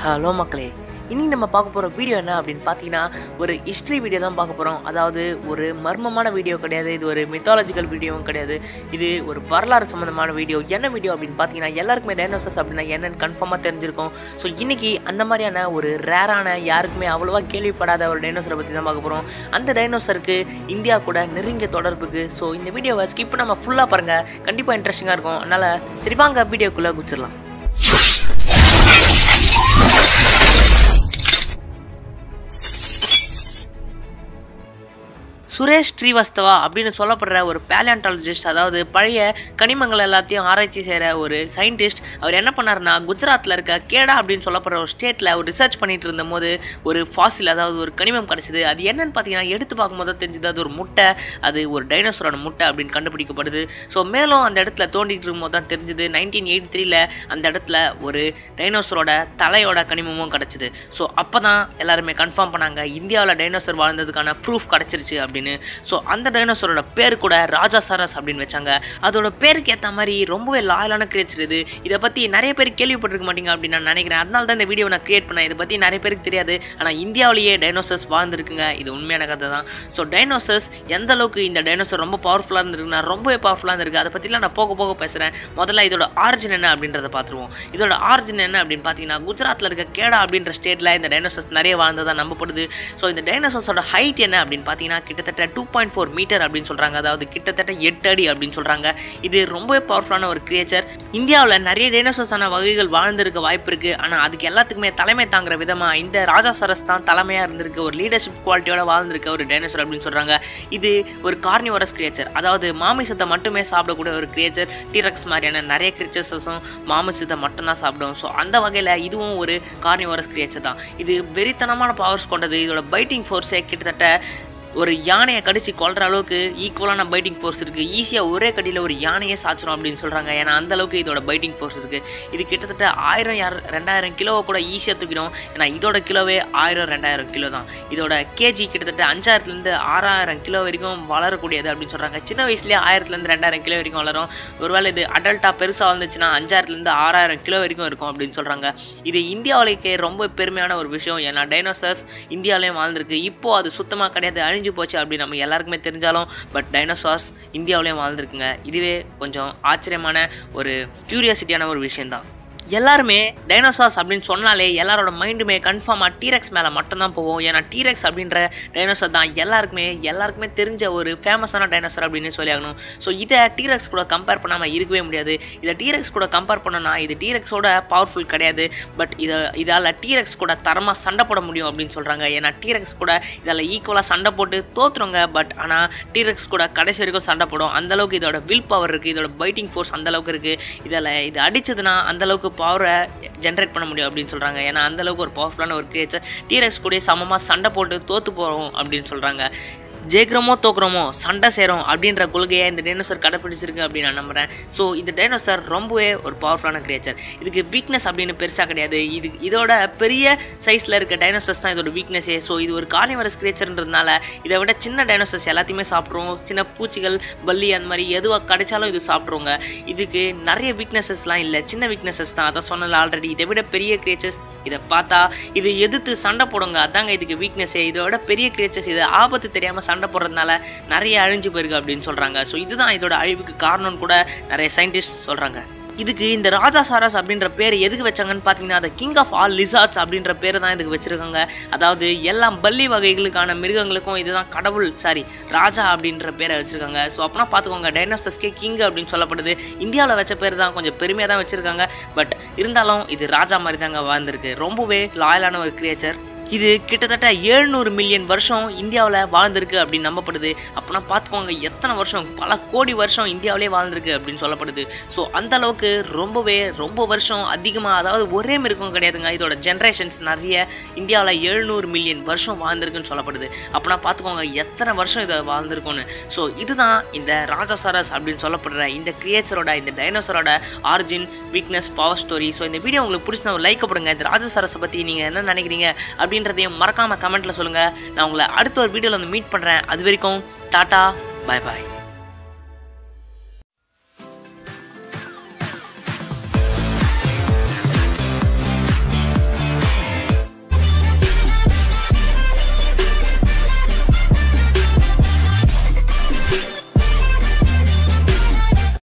hello மக்களே இனி நம்ம பார்க்க போகிற வீடியோ என்ன அப்படின்னு பார்த்தீங்கன்னா ஒரு ஹிஸ்ட்ரி வீடியோ தான் பார்க்க போகிறோம் அதாவது ஒரு மர்மமான வீடியோ கிடையாது இது ஒரு மித்தாலஜிக்கல் வீடியோவும் கிடையாது இது ஒரு வரலாறு சம்மந்தமான வீடியோ என்ன வீடியோ அப்படின்னு பார்த்தீங்கன்னா எல்லாருக்குமே டைனோசர்ஸ் அப்படின்னா என்னன்னு கன்ஃபார்மாக தெரிஞ்சிருக்கும் ஸோ இன்னைக்கு அந்த மாதிரியான ஒரு ரேரான யாருக்குமே அவ்வளோவா கேள்விப்படாத ஒரு டைனோசரை பற்றி தான் பார்க்க போகிறோம் அந்த டைனோசருக்கு இந்தியா கூட நெருங்கிய தொடர்புக்கு ஸோ இந்த வீடியோவை ஸ்கிப் நம்ம ஃபுல்லாக பாருங்கள் கண்டிப்பாக இன்ட்ரெஸ்டிங்காக இருக்கும் அதனால் சரி வாங்க வீடியோக்குள்ளே குச்சிடலாம் சுரேஷ் ஸ்ரீவஸ்தவா அப்படின்னு சொல்லப்படுற ஒரு பேலியாண்டாலஜிஸ்ட் அதாவது பழைய கனிமங்கள் எல்லாத்தையும் ஆராய்ச்சி செய்கிற ஒரு சயின்டிஸ்ட் அவர் என்ன பண்ணாருன்னா குஜராத்தில் இருக்க கேடா அப்படின்னு சொல்லப்படுற ஒரு ஸ்டேட்டில் ஒரு ரிசர்ச் பண்ணிட்டு இருந்தபோது ஒரு ஃபாசில் அதாவது ஒரு கனிமம் கிடச்சிது அது என்னன்னு பார்த்தீங்கன்னா எடுத்து பார்க்கும்போது தான் தெரிஞ்சது அது ஒரு முட்டை அது ஒரு டைனோசரோட முட்டை அப்படின்னு கண்டுபிடிக்கப்படுது ஸோ மேலும் அந்த இடத்துல தோண்டிட்டு இருக்கும்போது தான் தெரிஞ்சது நைன்டீன் எயிட்டி த்ரீல அந்த இடத்துல ஒரு டைனோசரோட தலையோட கனிமமும் கிடச்சிது ஸோ அப்போ தான் எல்லாருமே கன்ஃபார்ம் பண்ணாங்க இந்தியாவில் டைனோசர் வாழ்ந்ததுக்கான ப்ரூஃப் கிடச்சிருச்சு அப்படின்னு ஸோ அந்த டைனோசரோட பேர் கூட ராஜா சரஸ் அப்படின்னு வச்சாங்க அதோட பேருக்கு ஏற்ற மாதிரி ரொம்பவே லாயலான கிரியேச்சர் இது இதை பற்றி நிறைய பேர் கேள்விப்பட்டிருக்க மாட்டீங்க அப்படின்னு நான் நினைக்கிறேன் அதனால தான் இந்த வீடியோ நான் கிரியேட் பண்ணேன் இதை பற்றி நிறைய பேருக்கு தெரியாது ஆனால் இந்தியாவிலேயே டைனோசர்ஸ் வாழ்ந்துருக்குங்க இது உண்மையான கதை தான் ஸோ டைனோசர்ஸ் எந்த அளவுக்கு இந்த டைனோசர் ரொம்ப பவர்ஃபுல்லாக இருந்திருக்குன்னா ரொம்பவே பவர்ஃபுல்லாக இருந்திருக்கு அதை பற்றிலாம் நான் போக போக பேசுகிறேன் முதல்ல இதோட ஆரிஜின் என்ன அப்படின்றத பார்த்துருவோம் இதோட ஆரிஜின் என்ன அப்படின்னு பார்த்தீங்கன்னா குஜராத்தில் இருக்க கேடா அப்படின்ற ஸ்டேட்டில் இந்த டைனோசர்ஸ் நிறைய வாழ்ந்ததாக நம்பப்படுது ஸோ இந்த டைனோசர்ஸோட ஹைட் என்ன அப்படின்னு பார்த்தீங்கன்னா கிட்டத்தட்ட டூ பாயிண்ட் ஃபோர் மீட்டர் அப்படின்னு சொல்கிறாங்க அதாவது கிட்டத்தட்ட எட்டு அடி அப்படின்னு சொல்கிறாங்க இது ரொம்பவே பவர்ஃபுல்லான ஒரு கிரியேச்சர் இந்தியாவில் நிறைய டைனோசர்ஸான வகைகள் வாழ்ந்திருக்க வாய்ப்பு இருக்குது ஆனால் அதுக்கு எல்லாத்துக்குமே தலைமை தாங்குற விதமாக இந்த ராஜா சரஸ் தான் தலைமையாக இருந்திருக்கு ஒரு லீடர்ஷிப் குவாலிட்டியோட வாழ்ந்திருக்க ஒரு டைனோசர் அப்படின்னு சொல்கிறாங்க இது ஒரு கார்னிவரஸ் கிரியேச்சர் அதாவது மாமிசத்தை மட்டுமே சாப்பிடக்கூடிய ஒரு கிரியேச்சர் டீரக்ஸ் மாதிரியான நிறைய கிரியேச்சர்ஸும் மாமிசத்தை மட்டும்தான் சாப்பிடும் ஸோ அந்த வகையில் இதுவும் ஒரு கார்னிவரஸ் கிரியேச்சர் தான் இது வெறித்தனமான பவர்ஸ் கொண்டது இதோட பைட்டிங் ஃபோர்ஸே கிட்டத்தட்ட ஒரு யானையை கடிச்சு கொல்ற அளவுக்கு ஈக்குவலான பைட்டிங் ஃபோர்ஸ் இருக்குது ஈஸியாக ஒரே கடியில் ஒரு யானையே சாச்சிரும் அப்படின்னு சொல்கிறாங்க ஏன்னா அந்த அளவுக்கு இதோட பைட்டிங் ஃபோர்ஸ் இருக்குது இது கிட்டத்தட்ட ஆயிரம் யார் ரெண்டாயிரம் கிலோவை கூட ஈஸியாக தூக்கிடும் ஏன்னா இதோட கிலோவே ஆயிரம் ரெண்டாயிரம் கிலோ தான் இதோட கேஜி கிட்டத்தட்ட அஞ்சாயிரத்துலேருந்து ஆறாயிரம் கிலோ வரைக்கும் வளரக்கூடியது அப்படின்னு சொல்கிறாங்க சின்ன வயசுலேயே ஆயிரத்துலேருந்து ரெண்டாயிரம் கிலோ வரைக்கும் வளரும் ஒருவேளை இது அடல்ட்டாக பெருசாக வந்துச்சுன்னா அஞ்சாயிரத்துலேருந்து ஆறாயிரம் கிலோ வரைக்கும் இருக்கும் அப்படின்னு சொல்கிறாங்க இது இந்தியாவிலேயே ரொம்ப பெருமையான ஒரு விஷயம் ஏன்னா டைனோசர்ஸ் இந்தியாவிலையும் வாழ்ந்திருக்கு இப்போது அது சுத்தமாக கிடையாது அழிஞ்சு போச்சு அப்படின்னு நம்ம எல்லாருக்குமே தெரிஞ்சாலும் பட் டைனோசார்ஸ் இந்தியாவிலையும் வாழ்ந்துருக்குங்க இதுவே கொஞ்சம் ஆச்சரியமான ஒரு க்யூரியாசிட்டியான ஒரு விஷயந்தான் எல்லாருமே டைனோசார்ஸ் அப்படின்னு சொன்னாலே எல்லாரோட மைண்டுமே கன்ஃபார்மாக டீரெக்ஸ் மேலே மட்டும்தான் போவோம் ஏன்னா டீரெக்ஸ் அப்படின்ற டைனோசர் தான் எல்லாருக்குமே எல்லாருக்குமே தெரிஞ்ச ஒரு ஃபேமஸான டைனோசர் அப்படின்னு சொல்லி ஆகணும் ஸோ இதை டீரெக்ஸ் கூட கம்பேர் பண்ணாமல் இருக்கவே முடியாது இதை டீரெக்ஸ் கூட கம்பேர் பண்ணோன்னா இது டீரெக்ஸோட பவர்ஃபுல் கிடையாது பட் இதை இதால் டீரெக்ஸ் கூட தரமாக சண்டை போட முடியும் அப்படின்னு சொல்கிறாங்க ஏன்னா டீரெக்ஸ் கூட இதால் ஈக்குவலாக சண்டை போட்டு தோற்றுருங்க பட் ஆனால் டீரெக்ஸ் கூட கடைசி வரைக்கும் சண்டை போடும் அந்தளவுக்கு இதோட வில் பவர் இருக்குது இதோட பைட்டிங் ஃபோர்ஸ் அந்தளவுக்கு இருக்குது இதில் இது அடிச்சதுன்னா அந்தளவுக்கு பவரை ஜென்ரேட் பண்ண முடியும் அப்படின்னு சொல்கிறாங்க ஏன்னா அந்தளவுக்கு ஒரு பவர்ஃபுல்லான ஒரு கிரியேச்சர் டீரெக்ஸ் கூட சமமாக சண்டை போட்டு தோற்று போகிறோம் அப்படின்னு சொல்கிறாங்க ஜெயிக்கிறோமோ தோக்குறோமோ சண்டை சேரும் அப்படின்ற கொள்கையை இந்த டைனோசர் கடைப்பிடிச்சிருக்கு அப்படின்னு நான் நம்புகிறேன் ஸோ இந்த டைனோசர் ரொம்பவே ஒரு பவர்ஃபுல்லான கிரியேச்சர் இதுக்கு வீக்னஸ் அப்படின்னு பெருசாக கிடையாது இது இதோட பெரிய சைஸில் இருக்க டைனோசர்ஸ் தான் இதோட வீக்னஸே ஸோ இது ஒரு கார்னிவரஸ் கிரியேச்சர்ன்றதுனால இதை விட சின்ன டைனோசர்ஸ் எல்லாத்தையுமே சாப்பிட்ருவோம் சின்ன பூச்சிகள் பல்லி அந்த மாதிரி எதுவாக கிடைச்சாலும் இது சாப்பிட்ருவோங்க இதுக்கு நிறைய வீக்னஸஸ்லாம் இல்லை சின்ன வீக்னஸஸ் தான் அதை சொன்னல ஆல்ரெடி இதை விட பெரிய கிரியேச்சர்ஸ் இதை பார்த்தா இது எதிர்த்து சண்டை போடுங்க அதாங்க இதுக்கு வீக்னஸே இதோட பெரிய கிரியேச்சர்ஸ் இது ஆபத்து தெரியாமல் சண்டை போடுறதுனால நிறைய அழிஞ்சு போயிருக்கு அப்படின்னு சொல்கிறாங்க ஸோ இதுதான் இதோட அழிவுக்கு காரணம்னு கூட நிறைய சயின்டிஸ்ட் சொல்கிறாங்க இதுக்கு இந்த ராஜா சாரஸ் அப்படின்ற பேர் எதுக்கு வச்சாங்கன்னு பார்த்தீங்கன்னா அந்த கிங் ஆஃப் ஆல் லிசார்ட்ஸ் அப்படின்ற பேர் தான் இதுக்கு வச்சுருக்காங்க அதாவது எல்லா பள்ளி வகைகளுக்கான மிருகங்களுக்கும் இதுதான் கடவுள் சாரி ராஜா அப்படின்ற பேரை வச்சுருக்காங்க ஸோ அப்போனா பார்த்துக்கோங்க டைனோசஸ்கே கிங் அப்படின்னு சொல்லப்படுது இந்தியாவில் வச்ச பேர் தான் கொஞ்சம் பெருமையாக தான் வச்சுருக்காங்க பட் இருந்தாலும் இது ராஜா மாதிரி தாங்க வாழ்ந்திருக்கு ரொம்பவே லாயலான ஒரு கிரியேச்சர் இது கிட்டத்தட்ட ஏழ்நூறு மில்லியன் வருஷம் இந்தியாவில் வாழ்ந்திருக்கு அப்படின்னு நம்பப்படுது அப்போனா பார்த்துக்கோங்க எத்தனை வருஷம் பல கோடி வருஷம் இந்தியாவிலே வாழ்ந்திருக்கு அப்படின்னு சொல்லப்படுது ஸோ அந்த அளவுக்கு ரொம்பவே ரொம்ப வருஷம் அதிகமாக அதாவது ஒரே மிருகம் கிடையாதுங்க இதோட ஜென்ரேஷன்ஸ் நிறைய இந்தியாவில் எழுநூறு மில்லியன் வருஷம் வாழ்ந்திருக்குன்னு சொல்லப்படுது அப்போனா பார்த்துக்கோங்க எத்தனை வருஷம் இதை வாழ்ந்திருக்கும்னு ஸோ இதுதான் இந்த ராஜாசாரஸ் அப்படின்னு சொல்லப்படுற இந்த கிரியேச்சரோட இந்த டைனோசரோட origin weakness power story so இந்த வீடியோ உங்களுக்கு பிடிச்ச ஒரு லைக் போடுங்க இந்த ராஜசாரஸை பற்றி நீங்கள் என்ன நினைக்கிறீங்க அப்படின்றதையும் மறக்காமல் கமெண்ட்டில் சொல்லுங்கள் நான் உங்களை அடுத்த ஒரு வீடியோவில் வந்து மீட் பண்ணுறேன் அது வரைக்கும் டாட்டா பை பாய்